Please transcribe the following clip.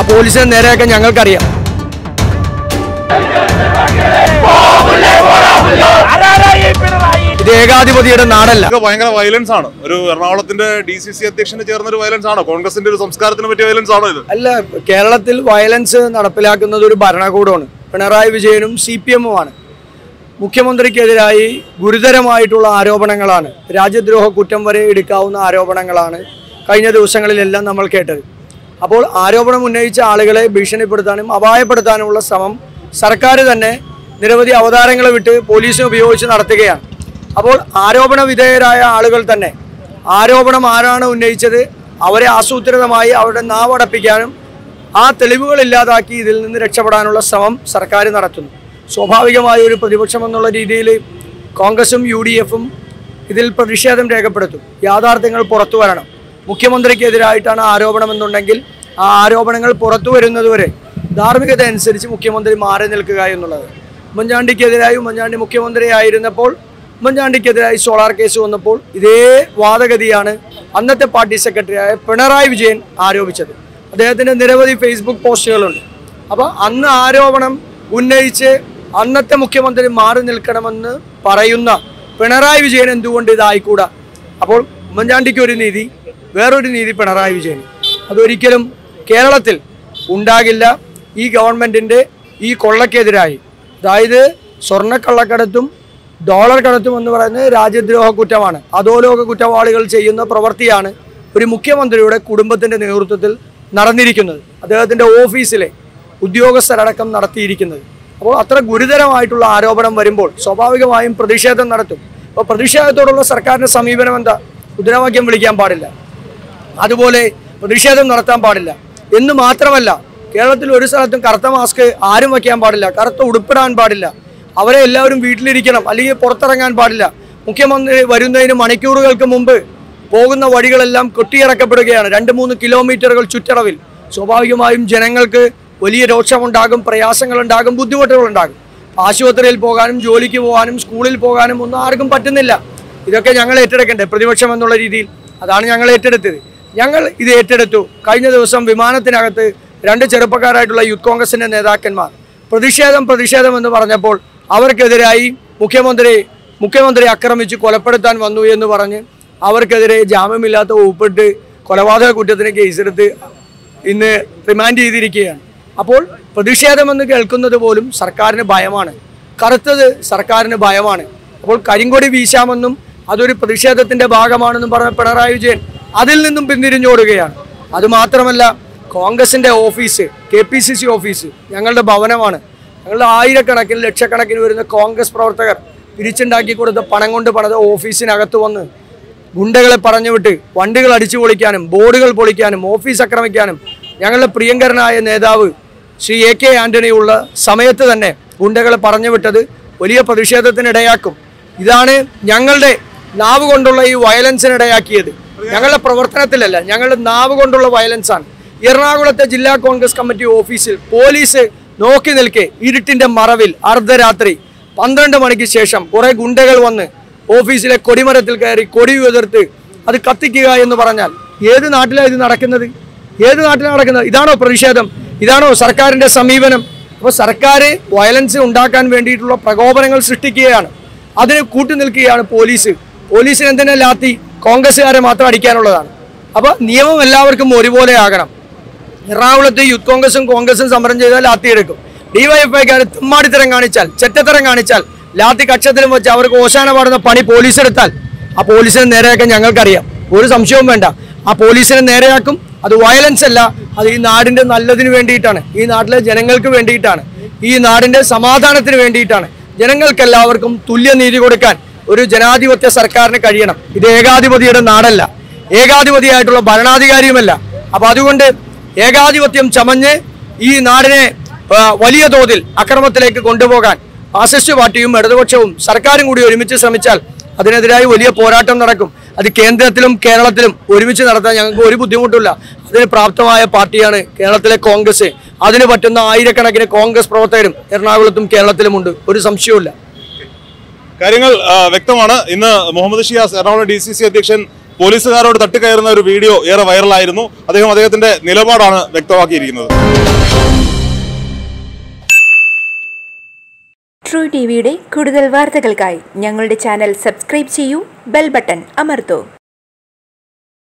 പോലീസിനെ നേരെയാക്കാൻ ഞങ്ങൾക്കറിയാം ഇത് ഏകാധിപതിയുടെ നാടല്ല ഇതൊക്കെ ഭയങ്കര വയലൻസ് ആണ് ഒരു എറണാകുളത്തിന്റെ ഡി സി സി അധ്യക്ഷന് ചേർന്ന ഒരു വയലൻസ് ആണോ കോൺഗ്രസിന്റെ ഒരു സംസ്കാരത്തിന് പറ്റിയ വയലൻസ് ആണോ ഇത് അല്ല കേരളത്തിൽ വയലൻസ് നടപ്പിലാക്കുന്നത് ഒരു ഭരണകൂടമാണ് പിണറായി വിജയനും സി പി എമ്മുമാണ് മുഖ്യമന്ത്രിക്കെതിരായി ഗുരുതരമായിട്ടുള്ള ആരോപണങ്ങളാണ് രാജ്യദ്രോഹ കുറ്റം വരെ എടുക്കാവുന്ന ആരോപണങ്ങളാണ് കഴിഞ്ഞ ദിവസങ്ങളിലെല്ലാം നമ്മൾ കേട്ടത് അപ്പോൾ ആരോപണം ഉന്നയിച്ച ആളുകളെ ഭീഷണിപ്പെടുത്താനും അപായപ്പെടുത്താനുമുള്ള ശ്രമം സർക്കാർ തന്നെ നിരവധി അവതാരങ്ങൾ വിട്ട് പോലീസിനെ ഉപയോഗിച്ച് നടത്തുകയാണ് അപ്പോൾ ആരോപണ വിധേയരായ ആളുകൾ തന്നെ ആരോപണം ആരാണ് ഉന്നയിച്ചത് അവരെ ആസൂത്രിതമായി അവരുടെ നാവടപ്പിക്കാനും ആ തെളിവുകൾ ഇല്ലാതാക്കി ഇതിൽ നിന്ന് രക്ഷപ്പെടാനുള്ള ശ്രമം സർക്കാർ നടത്തുന്നു സ്വാഭാവികമായ ഒരു പ്രതിപക്ഷം എന്നുള്ള രീതിയിൽ കോൺഗ്രസും യു ഡി എഫും ഇതിൽ പ്രതിഷേധം രേഖപ്പെടുത്തും യാഥാർത്ഥ്യങ്ങൾ പുറത്തു വരണം മുഖ്യമന്ത്രിക്കെതിരായിട്ടാണ് ആരോപണം എന്നുണ്ടെങ്കിൽ ആ ആരോപണങ്ങൾ പുറത്തു വരുന്നതുവരെ ധാർമ്മികത അനുസരിച്ച് മുഖ്യമന്ത്രി മാറി നിൽക്കുക എന്നുള്ളത് ഉമ്മൻചാണ്ടിക്കെതിരായി ഉമ്മൻചാണ്ടി മുഖ്യമന്ത്രിയായിരുന്നപ്പോൾ ഉമ്മൻചാണ്ടിക്കെതിരായി സോളാർ കേസ് വന്നപ്പോൾ ഇതേ വാദഗതിയാണ് അന്നത്തെ പാർട്ടി സെക്രട്ടറിയായ പിണറായി വിജയൻ ആരോപിച്ചത് അദ്ദേഹത്തിൻ്റെ നിരവധി ഫേസ്ബുക്ക് പോസ്റ്റുകളുണ്ട് അപ്പോൾ അന്ന് ആരോപണം ഉന്നയിച്ച് അന്നത്തെ മുഖ്യമന്ത്രി മാറി നിൽക്കണമെന്ന് പറയുന്ന പിണറായി വിജയൻ എന്തുകൊണ്ട് ഇതായിക്കൂടാ അപ്പോൾ ഉമ്മൻചാണ്ടിക്ക് ഒരു നീതി വേറൊരു നീതി പിണറായി വിജയൻ അതൊരിക്കലും കേരളത്തിൽ ഉണ്ടാകില്ല ഈ ഗവൺമെൻറ്റിൻ്റെ ഈ കൊള്ളക്കെതിരായി അതായത് സ്വർണ്ണക്കള്ളക്കടത്തും ഡോളർ കടത്തും എന്ന് പറയുന്നത് രാജ്യദ്രോഹ കുറ്റമാണ് അധോലോക കുറ്റവാളികൾ ചെയ്യുന്ന പ്രവൃത്തിയാണ് ഒരു മുഖ്യമന്ത്രിയുടെ കുടുംബത്തിൻ്റെ നേതൃത്വത്തിൽ നടന്നിരിക്കുന്നത് അദ്ദേഹത്തിൻ്റെ ഓഫീസിലെ ഉദ്യോഗസ്ഥരടക്കം നടത്തിയിരിക്കുന്നത് അപ്പോൾ അത്ര ഗുരുതരമായിട്ടുള്ള ആരോപണം വരുമ്പോൾ സ്വാഭാവികമായും പ്രതിഷേധം നടത്തും അപ്പോൾ പ്രതിഷേധത്തോടുള്ള സർക്കാരിൻ്റെ സമീപനം എന്താ മുദ്രാവാക്യം വിളിക്കാൻ പാടില്ല അതുപോലെ പ്രതിഷേധം നടത്താൻ പാടില്ല എന്ന് മാത്രമല്ല കേരളത്തിൽ ഒരു സ്ഥലത്തും കറുത്ത മാസ്ക് ആരും വയ്ക്കാൻ പാടില്ല കറുത്ത ഉടുപ്പിടാൻ പാടില്ല അവരെ എല്ലാവരും വീട്ടിലിരിക്കണം അല്ലെങ്കിൽ പുറത്തിറങ്ങാൻ പാടില്ല മുഖ്യമന്ത്രി വരുന്നതിന് മണിക്കൂറുകൾക്ക് മുമ്പ് പോകുന്ന വഴികളെല്ലാം കൊട്ടിയിറക്കപ്പെടുകയാണ് രണ്ട് മൂന്ന് കിലോമീറ്ററുകൾ ചുറ്റളവിൽ സ്വാഭാവികമായും ജനങ്ങൾക്ക് വലിയ രോക്ഷമുണ്ടാകും പ്രയാസങ്ങളുണ്ടാകും ബുദ്ധിമുട്ടുകളുണ്ടാകും ആശുപത്രിയിൽ പോകാനും ജോലിക്ക് പോകാനും സ്കൂളിൽ പോകാനും ഒന്നും ആർക്കും പറ്റുന്നില്ല ഇതൊക്കെ ഞങ്ങൾ ഏറ്റെടുക്കണ്ടേ പ്രതിപക്ഷം എന്നുള്ള രീതിയിൽ അതാണ് ഞങ്ങൾ ഏറ്റെടുത്തത് ഞങ്ങൾ ഇത് ഏറ്റെടുത്തു കഴിഞ്ഞ ദിവസം വിമാനത്തിനകത്ത് രണ്ട് ചെറുപ്പക്കാരായിട്ടുള്ള യൂത്ത് കോൺഗ്രസിന്റെ നേതാക്കന്മാർ പ്രതിഷേധം പ്രതിഷേധം എന്ന് പറഞ്ഞപ്പോൾ അവർക്കെതിരായി മുഖ്യമന്ത്രി മുഖ്യമന്ത്രി ആക്രമിച്ച് കൊലപ്പെടുത്താൻ വന്നു എന്ന് പറഞ്ഞ് അവർക്കെതിരെ ജാമ്യമില്ലാത്ത ഒപ്പിട്ട് കൊലപാതക കുറ്റത്തിന് കേസെടുത്ത് ഇന്ന് റിമാൻഡ് ചെയ്തിരിക്കുകയാണ് അപ്പോൾ പ്രതിഷേധമെന്ന് കേൾക്കുന്നത് പോലും സർക്കാരിന് ഭയമാണ് കറുത്തത് സർക്കാരിന് ഭയമാണ് അപ്പോൾ കരിങ്കൊടി വീശാമെന്നും അതൊരു പ്രതിഷേധത്തിന്റെ ഭാഗമാണെന്നും പറഞ്ഞ പിണറായി വിജയൻ അതിൽ നിന്നും പിന്തിരിഞ്ഞോടുകയാണ് അതുമാത്രമല്ല കോൺഗ്രസിന്റെ office K P C C office ഞങ്ങളുടെ ഭവനമാണ് ഞങ്ങളുടെ ആയിരക്കണക്കിന് ലക്ഷക്കണക്കിന് വരുന്ന കോൺഗ്രസ് പ്രവർത്തകർ പിരിച്ചുണ്ടാക്കി കൊടുത്ത പണം കൊണ്ട് പണിത ഓഫീസിനകത്ത് വന്ന് ഗുണ്ടകളെ പറഞ്ഞുവിട്ട് വണ്ടികൾ അടിച്ചു പൊളിക്കാനും ബോർഡുകൾ പൊളിക്കാനും ഓഫീസ് ആക്രമിക്കാനും ഞങ്ങളുടെ പ്രിയങ്കരനായ നേതാവ് ശ്രീ എ കെ ആന്റണി ഉള്ള സമയത്ത് തന്നെ ഗുണ്ടകളെ പറഞ്ഞുവിട്ടത് വലിയ പ്രതിഷേധത്തിനിടയാക്കും ഇതാണ് ഞങ്ങളുടെ നാവ് കൊണ്ടുള്ള ഈ വയലൻസിനിടയാക്കിയത് ഞങ്ങളുടെ പ്രവർത്തനത്തിലല്ല ഞങ്ങളുടെ നാവ് കൊണ്ടുള്ള വയലൻസാണ് എറണാകുളത്തെ ജില്ലാ കോൺഗ്രസ് കമ്മിറ്റി ഓഫീസിൽ പോലീസ് നോക്കി നിൽക്കെ ഇരുട്ടിന്റെ മറവിൽ അർദ്ധരാത്രി പന്ത്രണ്ട് മണിക്ക് ശേഷം കുറെ ഗുണ്ടകൾ വന്ന് ഓഫീസിലെ കൊടിമരത്തിൽ കയറി കൊടി ഉതിർത്ത് അത് കത്തിക്കുക എന്ന് പറഞ്ഞാൽ ഏത് നാട്ടിലാണ് ഇത് നടക്കുന്നത് ഏത് നാട്ടിലാണ് നടക്കുന്നത് ഇതാണോ പ്രതിഷേധം ഇതാണോ സർക്കാരിന്റെ സമീപനം അപ്പോൾ സർക്കാർ വയലൻസ് ഉണ്ടാക്കാൻ വേണ്ടിയിട്ടുള്ള പ്രകോപനങ്ങൾ സൃഷ്ടിക്കുകയാണ് അതിന് കൂട്ടു നിൽക്കുകയാണ് പോലീസ് പോലീസിന് എന്തിനാ ലാത്തി കോൺഗ്രസ്സുകാരെ മാത്രം അടിക്കാനുള്ളതാണ് അപ്പോൾ നിയമം എല്ലാവർക്കും ഒരുപോലെ ആകണം എറണാകുളത്ത് യൂത്ത് കോൺഗ്രസും കോൺഗ്രസും സമരം ചെയ്താൽ ലാത്തി എടുക്കും ഡിവൈഎഫ്ഐക്കാർ തുമ്മാടിത്തരം കാണിച്ചാൽ ചെറ്റത്തരം കാണിച്ചാൽ ലാത്തി കക്ഷത്തിലും വെച്ച് അവർക്ക് ഓശാന പാടുന്ന പണി പോലീസ് എടുത്താൽ ആ പോലീസിനെ നേരെയാക്കാൻ ഞങ്ങൾക്കറിയാം ഒരു സംശയവും വേണ്ട ആ പോലീസിനെ നേരെയാക്കും അത് വയലൻസ് അല്ല അത് ഈ നാടിന്റെ നല്ലതിന് വേണ്ടിയിട്ടാണ് ഈ നാട്ടിലെ ജനങ്ങൾക്ക് വേണ്ടിയിട്ടാണ് ഈ നാടിന്റെ സമാധാനത്തിന് വേണ്ടിയിട്ടാണ് ജനങ്ങൾക്ക് എല്ലാവർക്കും തുല്യനീതി കൊടുക്കാൻ ഒരു ജനാധിപത്യ സർക്കാരിന് കഴിയണം ഇത് ഏകാധിപതിയുടെ നാടല്ല ഏകാധിപതിയായിട്ടുള്ള ഭരണാധികാരിയുമല്ല അപ്പൊ അതുകൊണ്ട് ഏകാധിപത്യം ചമഞ്ഞ് ഈ നാടിനെ ആ, വലിയ തോതിൽ അക്രമത്തിലേക്ക് കൊണ്ടുപോകാൻ ഫാസിസ്റ്റ് പാർട്ടിയും ഇടതുപക്ഷവും സർക്കാരും കൂടി ഒരുമിച്ച് ശ്രമിച്ചാൽ അതിനെതിരായി വലിയ പോരാട്ടം നടക്കും അത് കേന്ദ്രത്തിലും കേരളത്തിലും ഒരുമിച്ച് നടത്താൻ ഞങ്ങൾക്ക് ഒരു ബുദ്ധിമുട്ടില്ല അതിന് പ്രാപ്തമായ പാർട്ടിയാണ് കേരളത്തിലെ കോൺഗ്രസ് അതിന് പറ്റുന്ന ആയിരക്കണക്കിന് കോൺഗ്രസ് പ്രവർത്തകരും എറണാകുളത്തും കേരളത്തിലുമുണ്ട് ഒരു സംശയവുമില്ല കാര്യങ്ങൾ ആ, വ്യക്തമാണ് ഇന്ന് Muhammad Shiyas Ernakulam D C C അധ്യക്ഷൻ പോലീസുകാരോട് തട്ടിക്കയറുന്ന ഒരു വീഡിയോ ഏറെ വൈറലായിരുന്നു അദ്ദേഹം അദ്ദേഹത്തിന്റെ നിലപാടാണ് വ്യക്തമാക്കിയിരിക്കുന്നത് ട്രൂ ടി വിയുടെ കൂടുതൽ വാർത്തകൾക്കായി ഞങ്ങളുടെ ചാനൽ സബ്സ്ക്രൈബ് ചെയ്യൂ ബെൽ ബട്ടൺ അമർത്തൂ